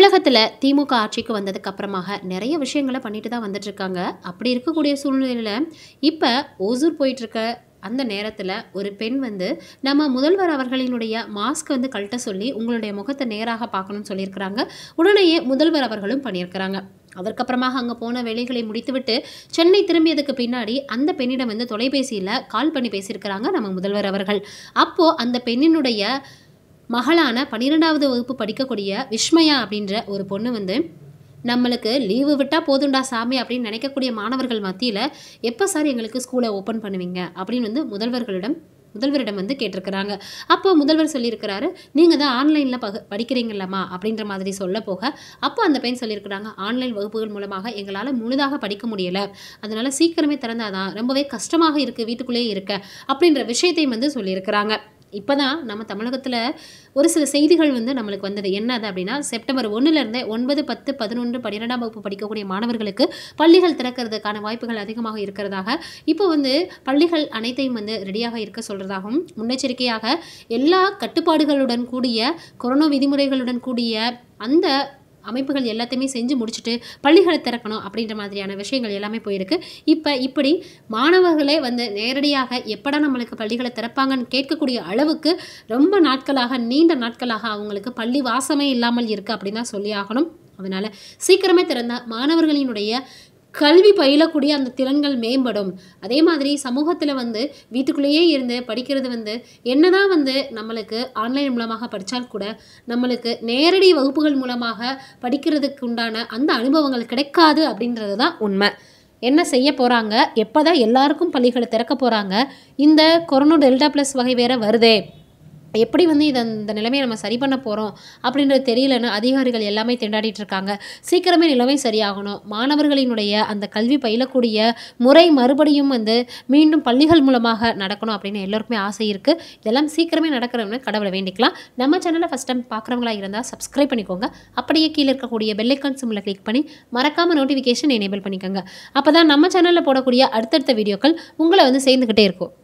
தமிழகத்தில் திமுக ஆட்சிக்கு வந்ததுக்கு அப்புறமாக நிறைய விஷயங்களை பண்ணிட்டு தான் வந்துட்டு இருக்காங்க அப்படி இருக்கக்கூடிய சூழ்நிலையில் இப்போ ஓசூர் போயிட்டு இருக்க அந்த நேரத்தில் ஒரு பெண் வந்து நம்ம முதல்வர் அவர்களினுடைய மாஸ்க் வந்து கழட்ட சொல்லி உங்களுடைய முகத்தை நேராக பார்க்கணும்னு சொல்லியிருக்கிறாங்க உடனேயே முதல்வர் அவர்களும் பண்ணியிருக்கிறாங்க அதற்கப்புறமாக அங்கே போன வேலைகளை முடித்துவிட்டு சென்னை திரும்பியதுக்கு பின்னாடி அந்த பெண்ணிடம் வந்து தொலைபேசியில் கால் பண்ணி பேசியிருக்கிறாங்க நம்ம முதல்வர் அவர்கள் அப்போது அந்த பெண்ணினுடைய மகளான பன்னிரெண்டாவது வகுப்பு படிக்கக்கூடிய விஸ்மயா அப்படின்ற ஒரு பொண்ணு வந்து நம்மளுக்கு லீவு விட்டால் போதுண்டா சாமி அப்படின்னு நினைக்கக்கூடிய மாணவர்கள் மத்தியில் எப்போ சார் எங்களுக்கு ஸ்கூலை ஓப்பன் பண்ணுவீங்க அப்படின்னு வந்து முதல்வர்களிடம் முதல்வரிடம் வந்து கேட்டிருக்கிறாங்க அப்போ முதல்வர் சொல்லியிருக்கிறாரு நீங்கள் தான் ஆன்லைனில் பக படிக்கிறீங்களம்மா அப்படின்ற மாதிரி சொல்ல போக அப்போ அந்த பெண் சொல்லியிருக்கிறாங்க ஆன்லைன் வகுப்புகள் மூலமாக எங்களால் முழுதாக படிக்க முடியலை அதனால் சீக்கிரமே திறந்தாதான் ரொம்பவே கஷ்டமாக இருக்குது வீட்டுக்குள்ளேயே இருக்க அப்படின்ற விஷயத்தையும் வந்து சொல்லியிருக்கிறாங்க இப்போ தான் நம்ம தமிழகத்தில் ஒரு சில செய்திகள் வந்து நம்மளுக்கு வந்தது என்னது அப்படின்னா செப்டம்பர் ஒன்றுலேருந்தே ஒன்பது பத்து பதினொன்று பன்னிரெண்டாம் வகுப்பு படிக்கக்கூடிய மாணவர்களுக்கு பள்ளிகள் திறக்கிறதுக்கான வாய்ப்புகள் அதிகமாக இருக்கிறதாக இப்போ வந்து பள்ளிகள் அனைத்தையும் வந்து ரெடியாக இருக்க சொல்கிறதாகவும் முன்னெச்சரிக்கையாக எல்லா கட்டுப்பாடுகளுடன் கூடிய கொரோனா விதிமுறைகளுடன் கூடிய அந்த அமைப்புகள் எல்லாத்தையுமே செஞ்சு முடிச்சுட்டு பள்ளிகளை திறக்கணும் அப்படின்ற மாதிரியான விஷயங்கள் எல்லாமே போயிருக்கு இப்போ இப்படி மாணவர்களே வந்து நேரடியாக எப்படா நம்மளுக்கு பள்ளிகளை திறப்பாங்கன்னு கேட்கக்கூடிய அளவுக்கு ரொம்ப நாட்களாக நீண்ட நாட்களாக அவங்களுக்கு பள்ளி வாசமே இல்லாமல் இருக்குது அப்படின்னு தான் சொல்லி ஆகணும் அதனால் சீக்கிரமே திறந்த மாணவர்களினுடைய கல்வி பயிலக்கூடிய அந்த திறன்கள் மேம்படும் அதே மாதிரி சமூகத்தில் வந்து வீட்டுக்குள்ளேயே இருந்து படிக்கிறது வந்து என்னதான் வந்து நம்மளுக்கு ஆன்லைன் மூலமாக படித்தால் கூட நம்மளுக்கு நேரடி வகுப்புகள் மூலமாக படிக்கிறதுக்கு உண்டான அந்த அனுபவங்கள் கிடைக்காது அப்படின்றது தான் உண்மை என்ன செய்ய போகிறாங்க எப்போ தான் எல்லாருக்கும் பள்ளிகளை திறக்க போகிறாங்க இந்த கொரோனா டெல்டா ப்ளஸ் வகை வேற வருதே எப்படி வந்து இதை இந்த நிலைமையை நம்ம சரி பண்ண போகிறோம் அப்படின்றது தெரியலன்னு அதிகாரிகள் எல்லாமே திண்டாடிட்டு இருக்காங்க சீக்கிரமே நிலைமை சரியாகணும் மாணவர்களினுடைய அந்த கல்வி பயிலக்கூடிய முறை மறுபடியும் வந்து மீண்டும் பள்ளிகள் மூலமாக நடக்கணும் அப்படின்னு எல்லோருக்குமே ஆசை இருக்குது இதெல்லாம் சீக்கிரமே நடக்கிறவங்க கடவுளை வேண்டிக்கலாம் நம்ம சேனலை ஃபஸ்ட் டைம் பார்க்குறவங்களா இருந்தால் சப்ஸ்கிரைப் பண்ணிக்கோங்க அப்படியே கீழே இருக்கக்கூடிய பெல்லைக்கான் சிம்மில் கிளிக் பண்ணி மறக்காமல் நோட்டிஃபிகேஷன் எனேபிள் பண்ணிக்கோங்க அப்போ தான் நம்ம சேனலில் போடக்கூடிய அடுத்தடுத்த வீடியோக்கள் உங்களை வந்து சேர்ந்துக்கிட்டே இருக்கும்